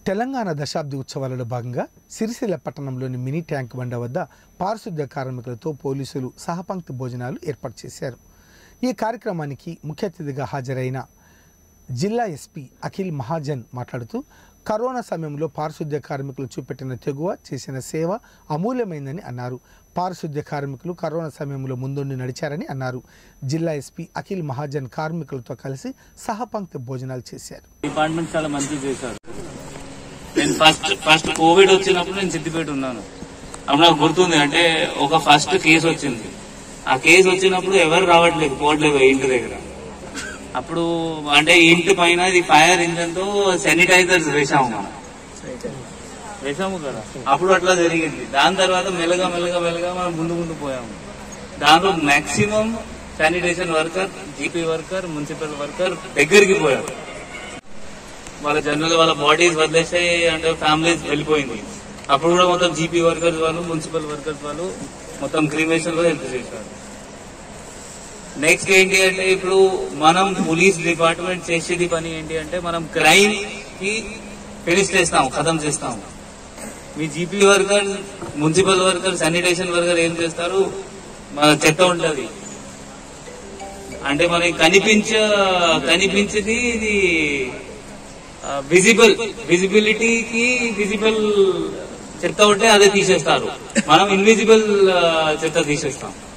తెలంగాణ దశాబ్ది ఉత్సవాలలో భాగంగా సిరిసిల్ల పట్టణంలోని మినీ ట్యాంక్ బండ వద్ద పారిశుద్ధ్య కార్మికులతో పోలీసులు సహపంక్తి భోజనాలు ఏర్పాటు చేశారు ఈ కార్యక్రమానికి ముఖ్య అతిథిగా హాజరైన జిల్లా ఎస్పీ అఖిల్ మహాజన్ మాట్లాడుతూ కరోనా సమయంలో పారిశుద్ధ్య కార్మికులు చూపెట్టిన తెగువ చేసిన సేవ అమూల్యమైందని అన్నారు పారిశుద్ధ్య కార్మికులు కరోనా సమయంలో ముందుండి నడిచారని అన్నారు జిల్లా ఎస్పీ అఖిల్ మహాజన్ కార్మికులతో కలిసి సహపంక్తి భోజనాలు చేశారు డిపార్ట్మెంట్ చాలా మంచిగా చేశారు నేను ఫస్ట్ ఫస్ట్ కోవిడ్ వచ్చినప్పుడు నేను సిద్దిపేట ఉన్నాను అప్పుడు నాకు గుర్తుంది అంటే ఒక ఫస్ట్ కేసు వచ్చింది ఆ కేసు వచ్చినప్పుడు ఎవరు రావట్లేదు పోవట్లేదు ఇంటి దగ్గర అప్పుడు అంటే ఇంటి పైన ఇది ఫైర్ ఇంజన్ తో శానిటైజర్స్ వేసాము మనం వేసాము కదా అప్పుడు అట్లా జరిగింది దాని తర్వాత మెల్లగా మెల్లగా మెల్లగా మనం ముందు ముందు పోయాము దాంట్లో maximum sanitation worker GP worker municipal worker దగ్గరికి పోయారు వాళ్ళ జనరల్ వాళ్ళ బాడీస్ వదిలేస్తే అంటే ఫ్యామిలీస్ వెళ్ళిపోయింది అప్పుడు కూడా మొత్తం జీపీ వర్కర్స్ వాళ్ళు మున్సిపల్ వర్కర్స్ వాళ్ళు మొత్తం క్రిమేషన్ లో హెల్ప్ చేశారు నెక్స్ట్ ఏంటి అంటే ఇప్పుడు మనం పోలీస్ డిపార్ట్మెంట్ చేసేది పని ఏంటి అంటే మనం క్రైమ్ కి ఫినిష్ చేస్తాం ఖతం చేస్తాం మీ GP worker municipal worker sanitation worker ఏం చేస్తారు మన చెత్త ఉంటది అంటే మనకి కనిపించ కనిపించేది ఇది విజిబుల్ విజిబిలిటీకి విజిబుల్ చెత్త ఉంటే అదే తీసేస్తారు మనం ఇన్విజిబుల్ చెత్త తీసేస్తాం